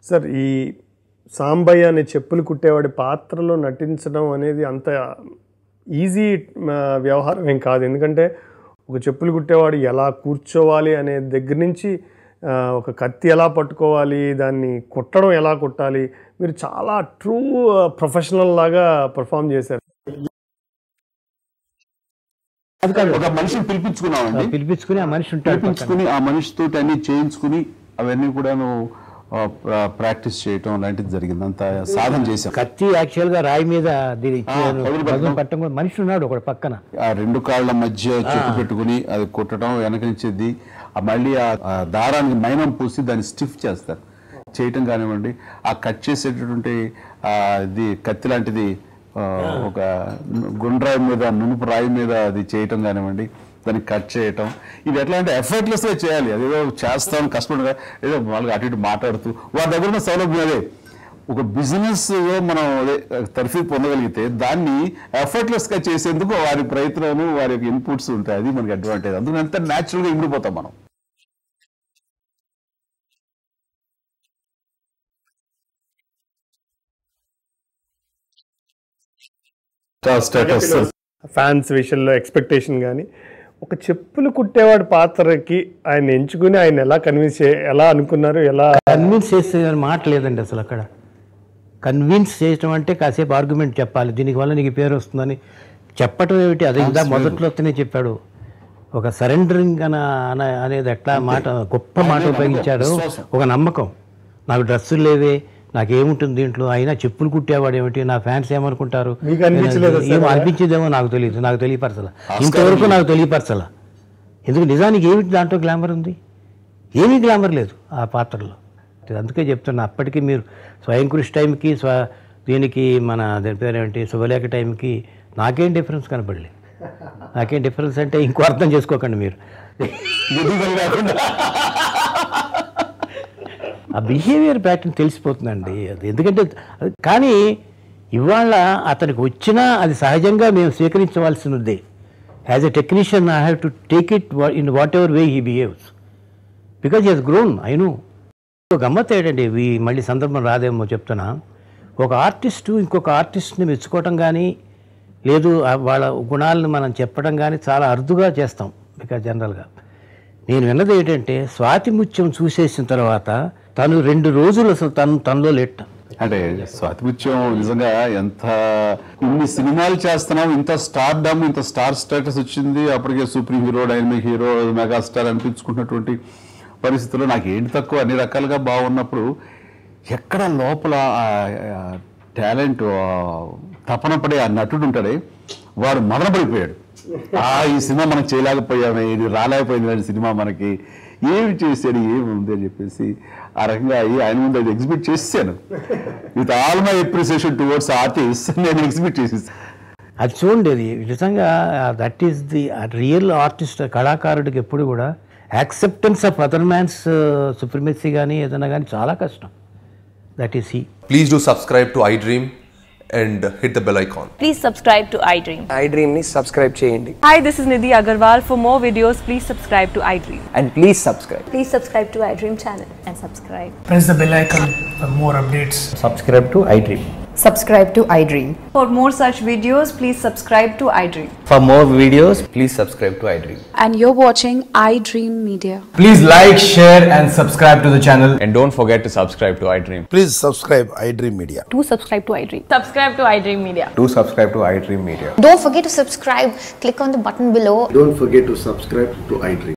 Sir ఈ సాంబయ్య అనే చెప్పులు కుట్టేవాడి పాత్రలో నటించడం అనేది అంత ఈజీ వ్యవహారం ఏం కాదు ఎందుకంటే ఒక చెప్పులు కుట్టేవాడు ఎలా కూర్చోవాలి అనే దగ్గర నుంచి ఆ, ఒక కత్తి ఎలా పట్టుకోవాలి దాన్ని కుట్టడం ఎలా కుట్టాలి మీరు చాలా ట్రూ ప్రొఫెషనల్ లాగా పర్ఫామ్ చేశారు అది కాదు ఒక మనిషిని పిలిపించుకున్నామండి పిలిపించుకుని ఆ మనిషి ఉంటాడు పక్కన. పిలిపించుకుని ఆ మనిషితో అన్ని చేయించుకుని అవన్నీ కూడాను ఆ, ప్రా- ప్రాక్టీస్ చేయటం లాంటిది జరిగింది అంత సాధన చేశాం కత్తి యాక్చువల్ గా రాయి మీద దీని ఇచ్చాను. పదులు పెట్టడం. పదులు పట్టడం కూడా మనిషి ఉన్నాడు ఒకడు పక్కన ఆ రెండు కాళ్ళ మధ్య చెట్టు పెట్టుకుని అది కుట్టడం వెనక నుంచిది ఆ మళ్ళీ ఆ ఆ దారానికి మైనం పూసి దాన్ని స్టిఫ్ చేస్తారు చేయటం కానివ్వండి ఆ కట్ చేసేటటువంటి ఆ ఇది కత్తి లాంటిది ఆ, ఒక గుండ్రాయి మీద నునుపు రాయి మీద అది చేయటం కానివ్వండి దాన్ని కట్ చేయటం ఇది ఎట్లా అంటే ఎఫర్ట్లెస్ గా చేయాలి అదేదో చేస్తాం కష్టపడగా ఏదో వాళ్ళకి అటు ఇటు మాట్లాడుతూ వారి దగ్గర ఉన్న సౌలభ్యం అదే ఒక బిజినెస్ మనం అదే తర్ఫీ పొందగలిగితే దాన్ని ఎఫర్ట్లెస్ గా చేసేందుకు వారి ప్రయత్నాలు వారి యొక్క ఇన్పుట్స్ ఉంటాయి అది మనకి అడ్వాంటేజ్ అందుకని అంత న్యాచురల్ గా ఇమిడిపోతాం మనం ఫ్యాన్స్ విషయంలో ఎక్స్పెక్టేషన్ కానీ ఒక చెప్పులు కుట్టేవాడి పాత్రకి ఆయన ఎంచుకుని ఆయన ఎలా కన్విన్స్ చే ఎలా అనుకున్నారు ఎలా కన్విన్స్ చేసే మాట లేదండి అసలు అక్కడ కన్విన్స్ చేయటం అంటే కాసేపు ఆర్గ్యుమెంట్ చెప్పాలి దీనికి వల్ల నీకు పేరు వస్తుందని చెప్పటం ఏమిటి అది ఇందా మొదట్లోనే చెప్పాడు ఒక సరెండరింగ్ అన అన- అనేది ఎట్లా మాట గొప్ప మాట ఉపయోగించాడు ఒక నమ్మకం నాకు డ్రెస్సులు లేవే నాకేముంటుంది దీంట్లో అయినా చెప్పులు కుట్టేవాడు ఏమిటి నా ఫ్యాన్స్ ఏమనుకుంటారు మీకు అనిపించలేదా ఏమో అనిపించేదేమో నాకు తెలియదు నాకు తెలియపరచల ఇంతవరకు నాకు తెలియపరచల ఎందుకు నిజానికి ఏమిటి దాంట్లో గ్లామర్ ఉంది ఏమీ గ్లామర్ లేదు ఆ పాత్రలో అందుకే చెప్తున్నా అప్పటికి మీరు స్వయం కృషి టైంకి స్వ దీనికి మన దాని పేరు ఏమిటి శుభలేఖ టైంకి నాకేం డిఫరెన్స్ కనపడలేదు నాకేం డిఫరెన్స్ అంటే ఇంకో అర్థం చేసుకోకండి మీరు ఆ బిహేవియర్ ప్యాటర్న్ తెలిసిపోతుందండి అది ఎందుకంటే అది- కానీ ఇవాళ అతనికి వచ్చినా అది సహజంగా మేము స్వీకరించవలసినదే as a technician I have to take it in whatever way he behaves because he he's grown I know గమ్మత్ ఏంటండి ఇవి మళ్ళీ సందర్భం రాదేమో చెప్తున్నా ఒక ఆర్టిస్టు ఇంకొక ఆర్టిస్ట్ని మెచ్చుకోవటం కానీ లేదు ఆ వాళ్ళ గుణాలను మనం చెప్పడం కానీ చాలా అరుదుగా చేస్తాం బికాజ్ జనరల్గా నేను విన్నది ఏంటంటే స్వాతి ముత్యం చూసేసిన తర్వాత తను రెండు రోజులు అసలు తను తనలో లేట అంటే స్వాతిపుత్యం నిజంగా ఎంత ఇన్ని సినిమాలు చేస్తున్నాం ఇంత స్టార్ డమ్ ఇంత స్టార్ స్టేటస్ వచ్చింది అప్పటికే super hero dynamic hero megastar అనిపించుకున్నటువంటి పరిస్థితుల్లో నాకు ఏంటి తక్కువ అన్ని రకాలుగా బాగున్నప్పుడు ఎక్కడ లోపల టాలెంట్ తపన పడే ఆ నటుడు ఉంటాడే వాడు మదనపడిపోయాడు ఆ ఈ సినిమా మనం చేయలేకపోయామే ఇది రాలేకపోయింది ఇలాంటి సినిమా మనకి ఏమి చేశాడు ఏమి ఉంది అని చెప్పేసి ఆ రకంగా అయ్యి ఆయన ముందు అది ఎగ్జిబిట్ చేసాను with all my appreciation towards artist నేను ఎగ్జిబిట్ చేసేసాను అది చూడండి అది నిజంగా that is the real artist కళాకారుడికి ఎప్పుడు కూడా acceptance of other man's supremacy కానీ ఏదైనా కానీ చాలా కష్టం that is he Please do subscribe to iDream and hit the bell icon. Please subscribe to iDream. iDream ని సబ్స్క్రైబ్ చేయండి Hi, this is Nidhi Agarwal. For more videos, please subscribe to iDream. And please subscribe Please subscribe to iDream channel and subscribe. press the bell icon for more updates. Subscribe to iDream Subscribe to iDream. For more such videos, please subscribe to iDream. For more videos please subscribe to iDream and you're watching iDream Media. Please like, share, and subscribe to the channel. And don't forget to subscribe to iDream Please subscribe iDream Media. Do subscribe to iDream. Subscribe to iDream Media. To subscribe to iDream Media Don't forget to subscribe. Click on the button below Don't forget to subscribe to iDream.